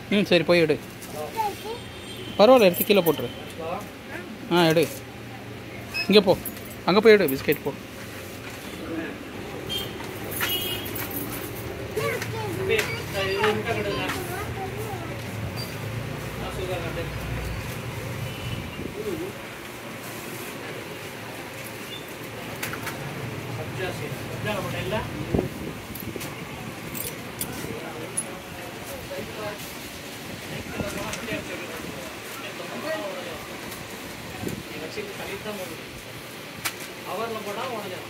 ம் சரி போய் எடு பரவாயில்ல எடுத்து கீழே போட்டுரு ஆ எடு இங்கே போ அங்கே போய் எடு பிஸ்கெட் போ அவரில் போட்டால் உடஞ்சிடும்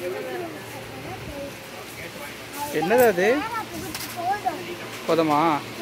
என்னது அது போதுமா